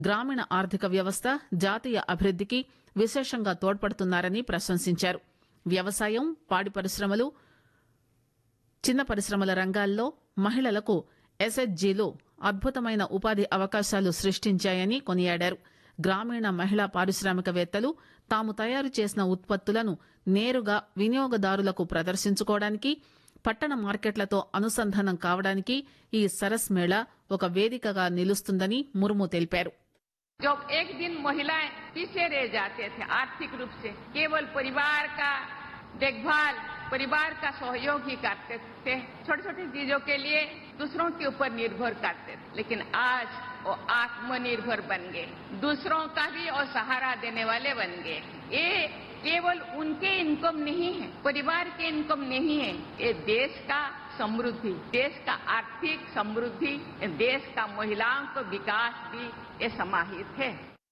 గ్రామీణ ఆర్థిక వ్యవస్థ జాతీయ అభివృద్దికి విశేషంగా తోడ్పడుతున్నారని ప్రశంసించారు వ్యవసాయం పాడి పరిశ్రమలు చిన్న పరిశ్రమల రంగాల్లో మహిళలకు ఎస్హెచ్జీలు అద్భుతమైన ఉపాధి అవకాశాలు సృష్టించాయని కొనియాడారు గ్రామీణ మహిళా పారిశ్రామికవేత్తలు తాము తయారు చేసిన ఉత్పత్తులను నేరుగా వినియోగదారులకు ప్రదర్శించుకోవడానికి పట్టణ మార్కెట్లతో అనుసంధానం కావడానికి ఈ సరస్ మేళా ఒక వేదికగా నిలుస్తుందని ముర్ము తెలిపారు जब एक दिन महिलाएं पीछे रह जाते थे आर्थिक रूप से केवल परिवार का देखभाल परिवार का सहयोग ही करते थे छोटी छोटी चीजों के लिए दूसरों के ऊपर निर्भर करते थे लेकिन आज वो आत्मनिर्भर बन गए दूसरों का भी और सहारा देने वाले बन गए ये केवल उनके इनकम नहीं है परिवार के इनकम नहीं है ये देश का समृद्धि देश का आर्थिक समृद्धि देश का महिलाओं का विकास भी ये समाहित है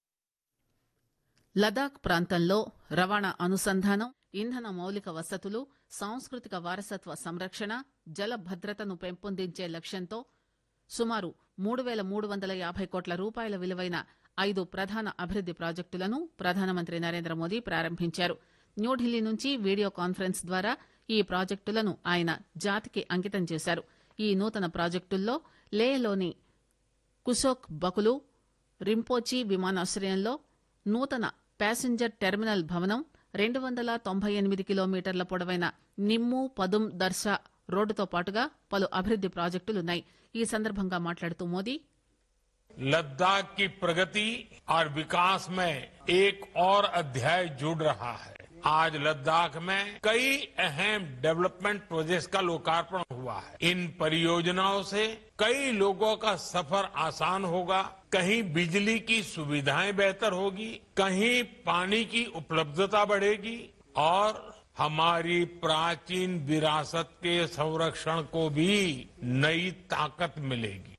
లదాఖ్ ప్రాంతంలో రవాణా అనుసంధానం ఇంధన మౌలిక వసతులు సాంస్కృతిక వారసత్వ సంరక్షణ జల భద్రతను పెంపొందించే లక్ష్యంతో సుమారు మూడు పేల మూడు వందల యాభై కోట్ల రూపాయల విలువైన ఐదు ప్రధాన అభివృద్ది ప్రాజెక్టులను ప్రధానమంత్రి నరేంద్ర మోదీ ప్రారంభించారు న్యూఢిల్లీ నుంచి వీడియో కాన్ఫరెన్స్ ద్వారా ఈ ప్రాజెక్టులను ఆయన జాతికి అంకితం చేశారు ఈ నూతన ప్రాజెక్టుల్లో లేహ్లోని కుశోక్ బకులు రింపోచి విమానాశ్రయంలో నూతన ప్యాసింజర్ టెర్మినల్ భవనం రెండు వందల తొంభై ఎనిమిది కిలోమీటర్ల పొడవైన నిమ్ము పదుం దర్శా రోడ్డుతో పాటుగా పలు అభివృద్ది ప్రాజెక్టులున్నాయి ఈ సందర్భంగా మాట్లాడుతూ మోదీ लद्दाख की प्रगति और विकास में एक और अध्याय जुड़ रहा है आज लद्दाख में कई अहम डेवलपमेंट प्रोजेक्ट्स का लोकार्पण हुआ है इन परियोजनाओं से कई लोगों का सफर आसान होगा कहीं बिजली की सुविधाएं बेहतर होगी कहीं पानी की उपलब्धता बढ़ेगी और हमारी प्राचीन विरासत के संरक्षण को भी नई ताकत मिलेगी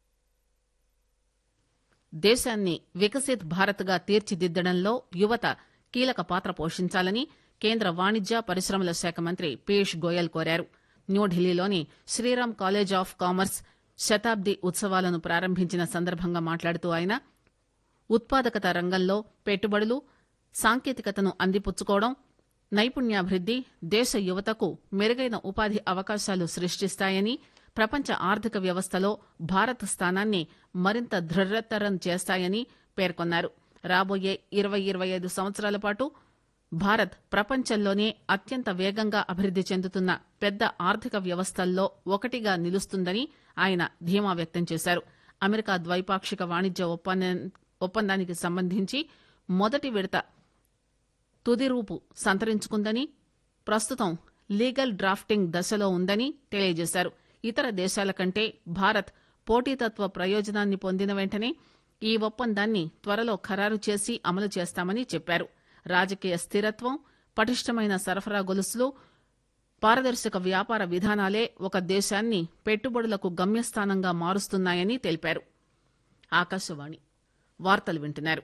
దేశాన్ని వికసిత్ భారత్ గా తీర్చిదిద్దడంలో యువత కీలక పాత్ర పోషించాలని కేంద్ర వాణిజ్య పరిశ్రమల శాఖ మంత్రి పీయూష్ గోయల్ కోరారు న్యూఢిల్లీలోని శ్రీరామ్ కాలేజ్ ఆఫ్ కామర్స్ శతాబ్ది ఉత్సవాలను ప్రారంభించిన సందర్భంగా మాట్లాడుతూ ఆయన ఉత్పాదకత రంగంలో పెట్టుబడులు సాంకేతికతను అందిపుచ్చుకోవడం నైపుణ్యాభివృద్ది దేశ యువతకు మెరుగైన ఉపాధి అవకాశాలు సృష్టిస్తాయని ప్రపంచ ఆర్థిక వ్యవస్థలో భారత్ స్థానాన్ని మరింత దృఢతరం చేస్తాయని పేర్కొన్నారు రాబోయే ఇరవై ఇరవై ఐదు సంవత్సరాల పాటు భారత్ ప్రపంచంలోనే అత్యంత వేగంగా అభివృద్ది చెందుతున్న పెద్ద ఆర్థిక వ్యవస్థల్లో ఒకటిగా నిలుస్తుందని ఆయన ధీమా వ్యక్తం చేశారు అమెరికా ద్వైపాక్షిక వాణిజ్య ఒప్పందం ఒప్పందానికి సంబంధించి మొదటి విడత తుది రూపు సంతరించుకుందని ప్రస్తుతం లీగల్ డ్రాఫ్టింగ్ దశలో ఉందని తెలియజేశారు ఇతర దేశాల కంటే భారత్ పోటీతత్వ ప్రయోజనాన్ని పొందిన వెంటనే ఈ ఒప్పందాన్ని త్వరలో ఖరారు చేసి అమలు చేస్తామని చెప్పారు రాజకీయ స్థిరత్వం పటిష్టమైన సరఫరా గొలుసులు పారదర్శక వ్యాపార విధానాలే ఒక దేశాన్ని పెట్టుబడులకు గమ్యస్థానంగా మారుస్తున్నాయని తెలిపారు ఆకాశవాణి వార్తలు వింటున్నారు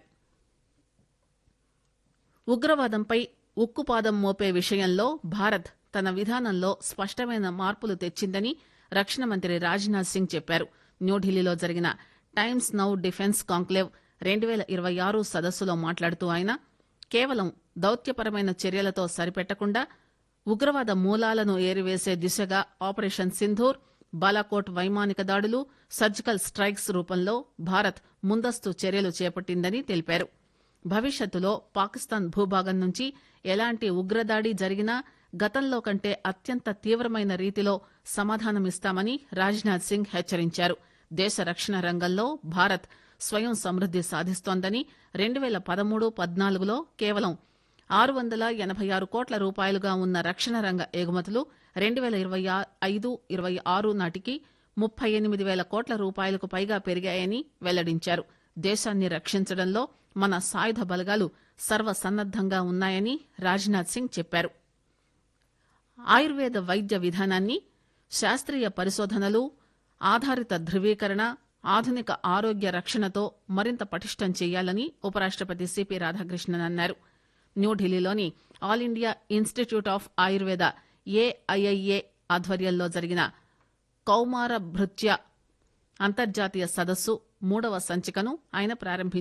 ఉగ్రవాదంపై ఉక్కుపాదం మోపే విషయంలో భారత్ తన విధానంలో స్పష్టమైన మార్పులు తెచ్చిందని రక్షణ మంత్రి రాజ్నాథ్ సింగ్ చెప్పారు న్యూఢిల్లీలో జరిగిన టైమ్స్ నౌ డిఫెన్స్ కాంక్లేవ్ రెండు పేల ఇరవై ఆరు సదస్సులో మాట్లాడుతూ ఆయన కేవలం దౌత్యపరమైన చర్యలతో సరిపెట్టకుండా ఉగ్రవాద మూలాలను ఏరివేసే దిశగా ఆపరేషన్ సింధూర్ బాలాకోట్ వైమానిక దాడులు సర్జికల్ స్ట్రైక్స్ రూపంలో భారత్ ముందస్తు చర్యలు చేపట్టిందని తెలిపారు భవిష్యత్తులో పాకిస్తాన్ భూభాగం నుంచి ఎలాంటి ఉగ్రదాడి జరిగినా గతంలో కంటే అత్యంత తీవ్రమైన రీతిలో సమాధానమిస్తామని రాజ్నాథ్ సింగ్ హెచ్చరించారు దేశ రక్షణ రంగంలో భారత్ స్వయం సమృద్ది సాధిస్తోందని రెండు పేల పదమూడు పద్నాలుగులో కేవలం ఆరు వందల ఎనభై ఆరు కోట్ల రూపాయలుగా ఉన్న రక్షణ రంగ ఎగుమతులు రెండు పేల ఇరవై ఐదు ఇరవై ఆరు నాటికి ముప్పై ఎనిమిది వేల కోట్ల రూపాయలకు పైగా పెరిగాయని వెల్లడించారు దేశాన్ని రక్షించడంలో మన సాయుధ బలగాలు సర్వసన్నద్దంగా ఉన్నాయని రాజ్నాథ్ సింగ్ చెప్పారు ఆయుర్వేద వైద్య విధానాన్ని శాస్త్రీయ పరిశోధనలు ఆధారిత ధృవీకరణ ఆధునిక ఆరోగ్య రక్షణతో మరింత పటిష్టం చేయాలని ఉపరాష్టపతి సిపి రాధాకృష్ణన్ అన్నారు న్యూఢిల్లీలోని all India institute of Ayurveda AIIA ఆధ్వర్యంలో జరిగిన కౌమార భృత్య అంతర్జాతీయ సదస్సు మూడవ సంచికను ఆయన ప్రారంభించారు